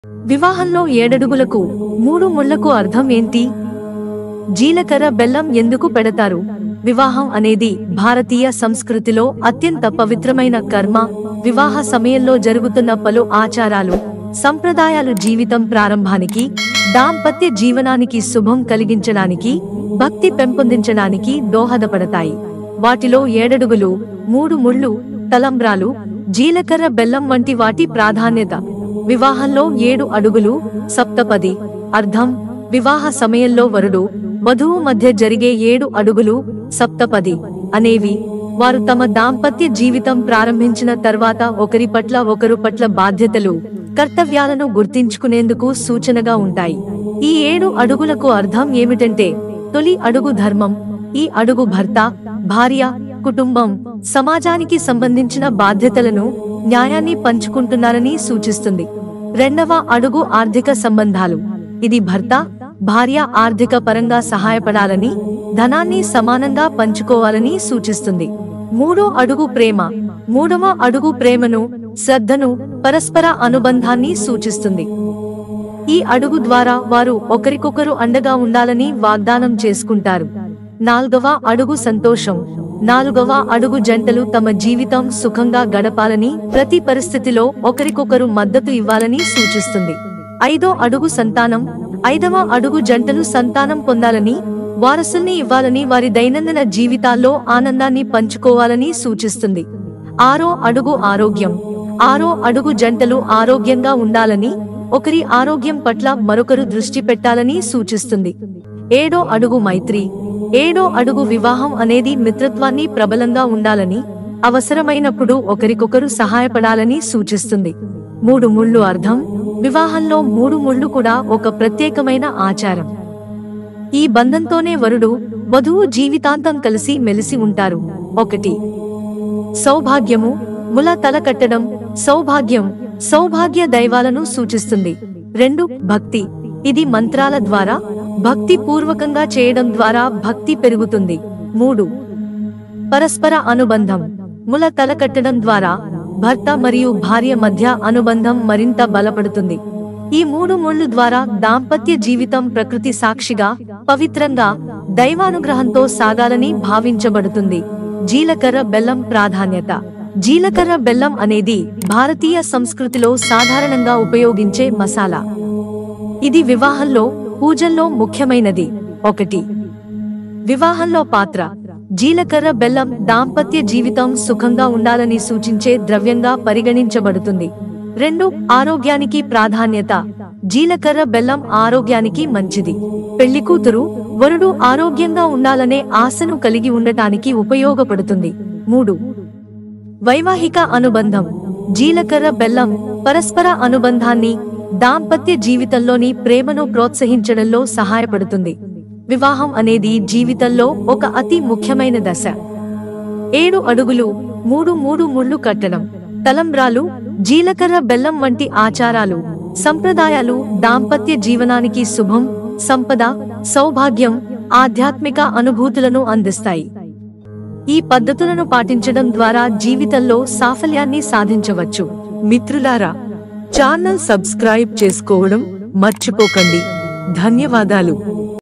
వివాహంలో ఏడడుగులకు మూడు ముళ్లకు అర్థం ఏంటి జీలకర్ర బెల్లం ఎందుకు పెడతారు వివాహం అనేది భారతీయ సంస్కృతిలో అత్యంత పవిత్రమైన కర్మ వివాహ సమయంలో జరుగుతున్న పలు ఆచారాలు సంప్రదాయాలు జీవితం ప్రారంభానికి దాంపత్య జీవనానికి శుభం కలిగించడానికి భక్తి పెంపొందించడానికి దోహదపడతాయి వాటిలో ఏడడుగులు మూడు ముళ్ళు తలంబ్రాలు జీలకర్ర బెల్లం వంటి వాటి ప్రాధాన్యత వివాహంలో ఏడు అడుగులు సప్తపది అర్థం వివాహ సమయంలో వరుడు వధువు మధ్య జరిగే ఏడు అడుగులు సప్తపది అనేవి వారు తమ దాంపత్య జీవితం ప్రారంభించిన తర్వాత ఒకరి పట్ల ఒకరు పట్ల బాధ్యతలు కర్తవ్యాలను గుర్తించుకునేందుకు సూచనగా ఉంటాయి ఈ ఏడు అడుగులకు అర్థం ఏమిటంటే తొలి అడుగు ధర్మం ఈ అడుగు భర్త భార్య కుటుంబం సమాజానికి సంబంధించిన బాధ్యతలను న్యాయాన్ని పంచుకుంటున్నారని సూచిస్తుంది రెండవ అడుగు ఆర్థిక సంబంధాలు ఇది భర్త భార్య ఆర్థిక పరంగా సహాయపడాలని ధనాన్ని సమానంగా పంచుకోవాలని సూచిస్తుంది మూడో అడుగు ప్రేమ మూడవ అడుగు ప్రేమను శ్రద్ధను పరస్పర అనుబంధాన్ని సూచిస్తుంది ఈ అడుగు ద్వారా వారు ఒకరికొకరు అండగా ఉండాలని వాగ్దానం చేసుకుంటారు నాల్గవ అడుగు సంతోషం నాలుగవ అడుగు జంటలు తమ జీవితం సుఖంగా గడపాలని ప్రతి పరిస్థితిలో ఒకరికొకరు మద్దతు ఇవ్వాలని సూచిస్తుంది ఐదో అడుగు సంతానం ఐదవ అడుగు జంటలు సంతానం పొందాలని వారసుల్ని ఇవ్వాలని వారి దైనందిన జీవితాల్లో ఆనందాన్ని పంచుకోవాలని సూచిస్తుంది ఆరో అడుగు ఆరోగ్యం ఆరో అడుగు జంటలు ఆరోగ్యంగా ఉండాలని ఒకరి ఆరోగ్యం పట్ల మరొకరు దృష్టి పెట్టాలని సూచిస్తుంది ఏడో అడుగు మైత్రి ఏడో అడుగు వివాహం అనేది మిత్రత్వాన్ని ప్రబలంగా ఉండాలని అవసరమైనప్పుడు ఒకరికొకరు సహాయపడాలని సూచిస్తుంది మూడు ముళ్ళు అర్థం వివాహంలో మూడు ముళ్ళు కూడా ఒక ప్రత్యేకమైన ఆచారం ఈ బంధంతోనే వరుడు వధువు జీవితాంతం కలిసి మెలిసి ఉంటారు ఒకటి సౌభాగ్యము ముల తల కట్టడం సౌభాగ్యం సౌభాగ్య దైవాలను సూచిస్తుంది రెండు భక్తి ఇది మంత్రాల ద్వారా భక్తి పూర్వకంగా చేయడం ద్వారా భక్తి పెరుగుతుంది మూడు పరస్పర అనుబంధం ముల తల కట్టడం ద్వారా భర్త మరియు భార్య మధ్య అనుబంధం మరింత బలపడుతుంది ఈ మూడు ముళ్ళు ద్వారా దాంపత్య జీవితం ప్రకృతి సాక్షిగా పవిత్రంగా దైవానుగ్రహంతో సాగాలని భావించబడుతుంది జీలకర్ర బెల్లం ప్రాధాన్యత జీలకర్ర బెల్లం అనేది భారతీయ సంస్కృతిలో సాధారణంగా ఉపయోగించే మసాలా ఇది వివాహంలో పూజల్లో ముఖ్యమైనది ఒకటి వివాహంలో పాత్ర జీలకర్ర బెల్లం దాంపత్య జీవితం సుఖంగా ఉండాలని సూచించే ద్రవ్యంగా పరిగణించబడుతుంది రెండు ఆరోగ్యానికి ప్రాధాన్యత జీలకర్ర బెల్లం ఆరోగ్యానికి మంచిది పెళ్లి కూతురు వరుడు ఆరోగ్యంగా ఉండాలనే ఆశను కలిగి ఉండటానికి ఉపయోగపడుతుంది మూడు వైవాహిక అనుబంధం జీలకర్ర బెల్లం పరస్పర అనుబంధాన్ని దాంపత్య జీవితంలోని ప్రేమను ప్రోత్సహించడంలో సహాయపడుతుంది వివాహం అనేది జీవితంలో ఒక అతి ముఖ్యమైన దశ ఏడు అడుగులు మూడు మూడు ముళ్ళు కట్టడం తలంబ్రాలు జీలకర్ర బెల్లం వంటి ఆచారాలు సంప్రదాయాలు దాంపత్య జీవనానికి శుభం సంపద సౌభాగ్యం ఆధ్యాత్మిక అనుభూతులను అందిస్తాయి ఈ పద్ధతులను పాటించడం ద్వారా జీవితంలో సాఫల్యాన్ని సాధించవచ్చు మిత్రులారా ఛానల్ సబ్స్క్రైబ్ చేసుకోవడం మర్చిపోకండి ధన్యవాదాలు